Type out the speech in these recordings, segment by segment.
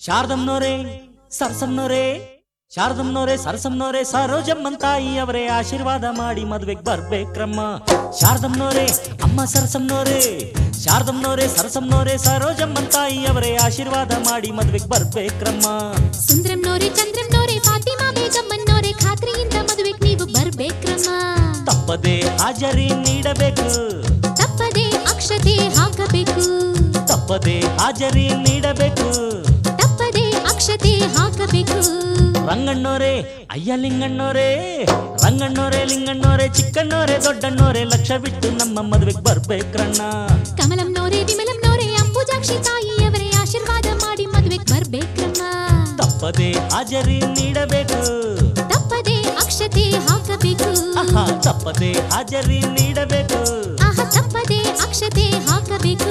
ಶಾರದಮ್ನೋರೇ ಸರ್ಸಮ್ನೋರೇ ಶಾರದಮ್ನೋರೇ ಸರಸಮ್ನೋರೇ ಸರೋಜಮ್ಮನ್ ತಾಯಿ ಅವರೇ ಆಶೀರ್ವಾದ ಮಾಡಿ ಮದ್ವೆಗ್ ಬರ್ಬೇಕ್ರಮ್ಮ ಶಾರದಮ್ನೋರೇ ಅಮ್ಮ ಸರಸಮ್ನೋರೇ ಶಾರದಮ್ನೋರೇ ಸರಸಮ್ನೋರೇ ಸರೋಜಮ್ಮನ್ ತಾಯಿ ಅವರೇ ಆಶೀರ್ವಾದ ಮಾಡಿ ಮದ್ವೆಗ್ ಬರ್ಬೇಕ್ರಮ್ಮ ಸುಂದ್ರಂನೋರೆ ಚಂದ್ರಂನೋರೆ ಫಾತಿಮಾ ಬೇಗಮ್ಮನ್ನೋರೆ ಖಾತ್ರಿಯಿಂದ ಮದುವೆಗ್ ನೀವು ಬರ್ಬೇಕ್ರಮ್ಮ ತಪ್ಪದೆ ಹಾಜರಿ ನೀಡಬೇಕು ತಪ್ಪದೆ ಅಕ್ಷತೆ ಹಾಕಬೇಕು ತಪ್ಪದೆ ಹಾಜರಿ ನೀಡಬೇಕು ತಪ್ಪದೆ ಅಕ್ಷತೆ ಹಾಕಬೇಕು ರಂಗಣ್ಣೋರೇ ಅಯ್ಯ ಲಿಂಗಣ್ಣೋರೇ ರಂಗಣ್ಣೋರೇ ಲಿಂಗಣ್ಣೋರೇ ಚಿಕ್ಕಣ್ಣೋರೇ ದೊಡ್ಡಣ್ಣೋರೇ ಲಕ್ಷ ಬಿಟ್ಟು ನಮ್ಮ ಮದ್ವೆಗ್ ಬರ್ಬೇಕ್ರಣ್ಣ ಕಮಲಂನೋರೆ ವಿಮಲಂನೋರೆ ಅಂಬುಜಾಕ್ಷಿ ತಾಯಿಯವರೇ ಆಶೀರ್ವಾದ ಮಾಡಿ ಮದುವೆಗ್ ಬರ್ಬೇಕ್ರಮ್ಮ ತಪ್ಪದೆ ಹಾಜರಿ ನೀಡಬೇಕು ತಪ್ಪದೆ ಅಕ್ಷತೆ ಹಾಕಬೇಕು ಆಹಾ ತಪ್ಪದೆ ಹಾಜರಿ ನೀಡಬೇಕು ಆಹ ತಪ್ಪದೆ ಅಕ್ಷತೆ ಹಾಕಬೇಕು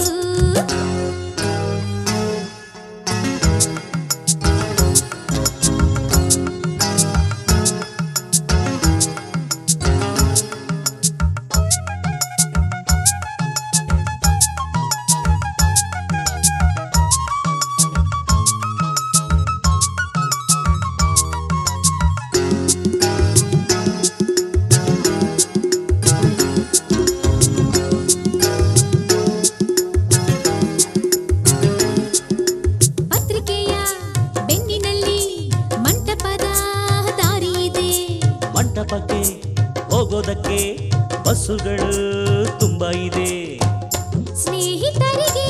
ಪತ್ರಿಕೆಯ ಬೆನ್ನಿನಲ್ಲಿ ಮಂಟಪದ ದಾರಿ ಇದೆ ಮಂಟಪಕ್ಕೆ ಹೋಗೋದಕ್ಕೆ ಬಸ್ಸುಗಳು ತುಂಬಾ ಇದೆ ಸ್ನೇಹಿತರಿಗೆ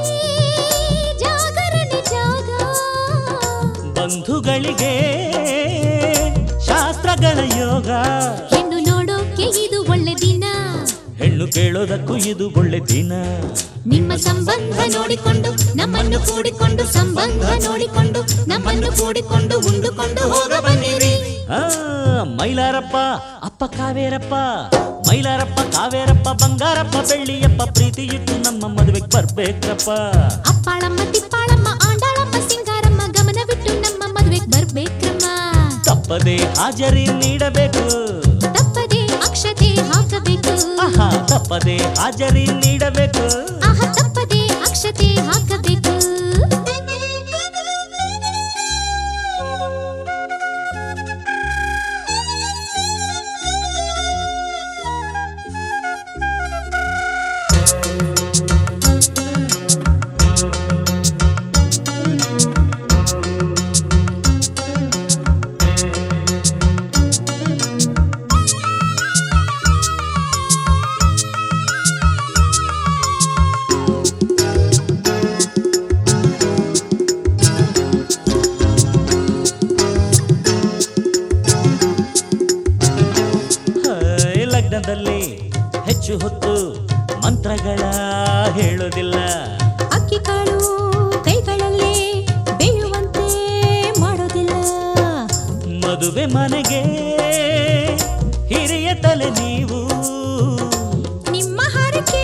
ಜಾಗರಣೆ ಜಾಗ ಬಂಧುಗಳಿಗೆ ಶಾಸ್ತ್ರಗಳ ಯೋಗ ಹೆಣ್ಣು ನೋಡೋಕೆ ಇದು ಒಳ್ಳೆ ದಿನ ಹೆಣ್ಣು ಕೇಳೋದಕ್ಕೂ ಇದು ಒಳ್ಳೆ ದಿನ ನಿಮ್ಮ ಸಂಬಂಧ ನೋಡಿಕೊಂಡು ನಮ್ಮನ್ನು ಕೂಡಿಕೊಂಡು ಸಂಬಂಧ ನೋಡಿಕೊಂಡು ನಮ್ಮನ್ನು ಕೂಡಿಕೊಂಡು ಉಂಡುಕೊಂಡು ಹೋಗ ಬನ್ನಿರಿ ಆ, ಮೈಲಾರಪ್ಪ ಅಪ್ಪ ಕಾವೇರಪ್ಪ ಮೈಲಾರಪ್ಪ ಕಾವೇರಪ್ಪ ಬಂಗಾರಪ್ಪ ಬೆಳ್ಳಿಯಪ್ಪ ಪ್ರೀತಿ ಇಟ್ಟು ನಮ್ಮ ಮದುವೆಗೆ ಬರ್ಬೇಕ್ರಪ್ಪ ಅಪ್ಪಾಳಮ್ಮ ತಿಪ್ಪಾಳಮ್ಮ ಆಂಡಾಳಮ್ಮ ಸಿಂಗಾರಮ್ಮ ಗಮನವಿಟ್ಟು ನಮ್ಮ ಮದುವೆಗೆ ಬರ್ಬೇಕ್ರಮ್ಮ ತಪ್ಪದೆ ಹಾಜರಿ ನೀಡಬೇಕು ತಪ್ಪದೆ ಅಕ್ಷತೆ ಹಾಕಬೇಕು ಆಹಾ ತಪ್ಪದೆ ಹಾಜರಿ ನೀಡಬೇಕು ಆಹ ತಪ್ಪದೆ ಅಕ್ಷತೆ ಹಾಕಬೇಕು ಹಾಯ್, ಲಗ್ನದಲ್ಲಿ ಹೆಚ್ಚು ಹೊತ್ತು ಮಂತ್ರಗಳ ಹೇಳೋದಿಲ್ಲ ಅಕ್ಕಿ ಕಾಳು ಕೈಗಳಲ್ಲೇ ಬೇಯುವಂತೆ ಮಾಡೋದಿಲ್ಲ ಮದುವೆ ಮನೆಗೆ ಹಿರಿಯ ತಲೆ ನೀವು ನಿಮ್ಮ ಹಾರಕ್ಕೆ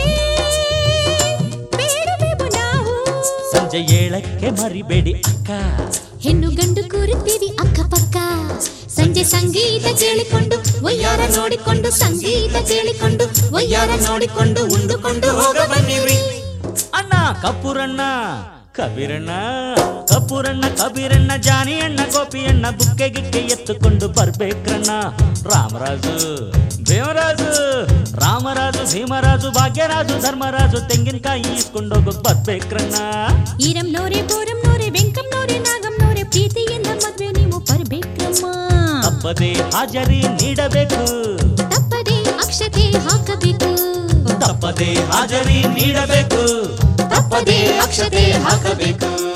ಬೇಡವೆವು ನಾವು ಸಂಜೆ ಏಳಕ್ಕೆ ಮರಿಬೇಡಿ ಅಕ್ಕ ಹೆಣ್ಣು ಗಂಡು ಕೂರುತ್ತೀವಿ ಅಕ್ಕಪಕ್ಕ ಸಂಜೆ ಸಂಗೀತ ಕೇಳಿಕೊಂಡು ಒಯ್ಯಾರ ನೋಡಿಕೊಂಡು ಸಂಗೀತ ಕೇಳಿಕೊಂಡು ಒಯ್ಯಾರ ನೋಡಿಕೊಂಡು ಉಂಡುಕೊಂಡು ಹೋಗ ಬನ್ನಿರಿ ಅಣ್ಣ ಕಪೂರಣ್ಣ ಕಬೀರಣ್ಣ ಕಪೂರಣ್ಣ ಕಬೀರಣ್ಣ ಜಾನಿ ಅಣ್ಣ ಗೋಪಿಯಣ್ಣ ಬುಕ್ಕೆ ಗಿಕ್ಕೆ ಎತ್ತುಕೊಂಡು ಬರ್ಬೇಕ್ರಣ್ಣ ರಾಮರಾಜು ದೇವರಾಜು ರಾಮರಾಜು ಭೀಮರಾಜು ಭಾಗ್ಯರಾಜು ಧರ್ಮರಾಜು ತೆಂಗಿನಕಾಯಿ ಇಸ್ಕೊಂಡೋಗೋಕ್ ಬರ್ಬೇಕ್ರಣ್ಣ ಈರಂನೋರೆ ಬೋರಂನೋರೆ ವೆಂಕಂನೋರೆ ನಾಗಂನೋರೆ ಪ್ರೀತಿಯಿಂದ ಮದ್ವೆ ನೀವು ಬರ್ಬೇಕಮ್ಮ ತಪ್ಪದೆ ಹಾಜರಿ ನೀಡಬೇಕು ತಪ್ಪದೆ ಅಕ್ಷತೆ ಹಾಕಬೇಕು ತಪ್ಪದೆ ಹಾಜರಿ ನೀಡಬೇಕು ತಪ್ಪದೆ ಅಕ್ಷತೆ ಹಾಕಬೇಕು